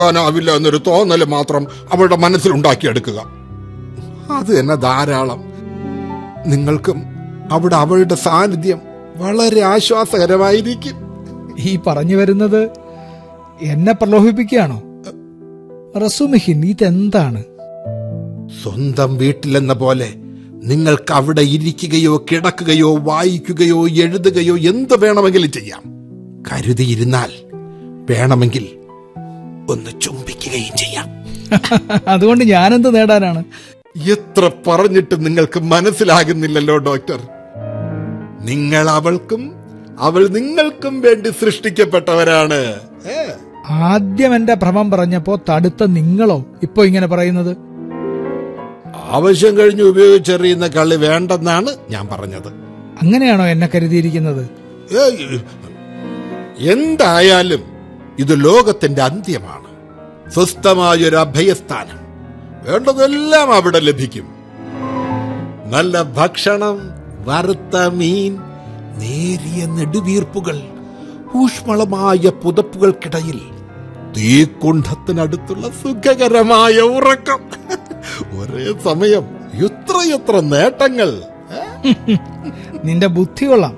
ാനാവില്ല എന്നൊരു തോന്നല് മാത്രം അവളുടെ മനസ്സിലുണ്ടാക്കിയെടുക്കുക അത് തന്നെ ധാരാളം നിങ്ങൾക്കും അവിടെ അവളുടെ സാന്നിധ്യം വളരെ ആശ്വാസകരമായിരിക്കും ഈ പറഞ്ഞു വരുന്നത് എന്നെ പ്രലോഭിപ്പിക്കുകയാണോ റസുമിഹിൻ ഇതെന്താണ് സ്വന്തം വീട്ടിലെന്ന പോലെ നിങ്ങൾക്ക് അവിടെ ഇരിക്കുകയോ കിടക്കുകയോ വായിക്കുകയോ എഴുതുകയോ എന്ത് വേണമെങ്കിലും ചെയ്യാം കരുതിയിരുന്നാൽ വേണമെങ്കിൽ ഒന്ന് ചുംബിക്കുകയും ചെയ്യാം അതുകൊണ്ട് ഞാനെന്ത് നേടാനാണ് എത്ര പറഞ്ഞിട്ട് നിങ്ങൾക്ക് മനസ്സിലാകുന്നില്ലല്ലോ ഡോക്ടർ നിങ്ങൾ അവൾക്കും അവൾ നിങ്ങൾക്കും വേണ്ടി സൃഷ്ടിക്കപ്പെട്ടവരാണ് ഏ? ആദ്യം എന്റെ ഭ്രമം പറഞ്ഞപ്പോ തടുത്ത നിങ്ങളോ ഇപ്പൊ ഇങ്ങനെ പറയുന്നത് ആവശ്യം കഴിഞ്ഞ് ഉപയോഗിച്ചെറിയുന്ന കളി വേണ്ടെന്നാണ് ഞാൻ പറഞ്ഞത് അങ്ങനെയാണോ എന്നെ കരുതിയിരിക്കുന്നത് ഏയ്, എന്തായാലും ഇത് ലോകത്തിന്റെ അന്ത്യമാണ് സ്വസ്ഥമായൊരു അഭയസ്ഥാനം വേണ്ടതെല്ലാം അവിടെ ലഭിക്കും നല്ല ഭക്ഷണം വറുത്ത മീൻ നേരിയ നെടുവീർപ്പുകൾ ഊഷ്മളമായ പുതപ്പുകൾക്കിടയിൽ തീക്കുണ്ഠത്തിനടുത്തുള്ള സുഖകരമായ ഉറക്കം ഒരേ സമയം എത്രയെത്ര നേട്ടങ്ങൾ നിന്റെ ബുദ്ധി കൊള്ളാം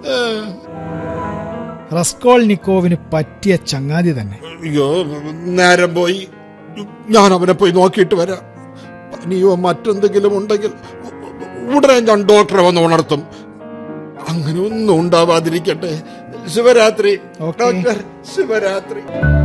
റസ്കോൾനിക്കോവിന് പറ്റിയ ചങ്ങാതി തന്നെ അയ്യോ നേരം പോയി ഞാൻ അവനെ പോയി നോക്കിയിട്ട് വരാം പനിയോ മറ്റെന്തെങ്കിലും ഉണ്ടെങ്കിൽ ഉടനെ ഞാൻ ഡോക്ടറെ വന്ന് ഉണർത്തും അങ്ങനെ ഒന്നും ഉണ്ടാവാതിരിക്കട്ടെ ശിവരാത്രി ഓക്കേ. ഡോക്ടർ ശിവരാത്രി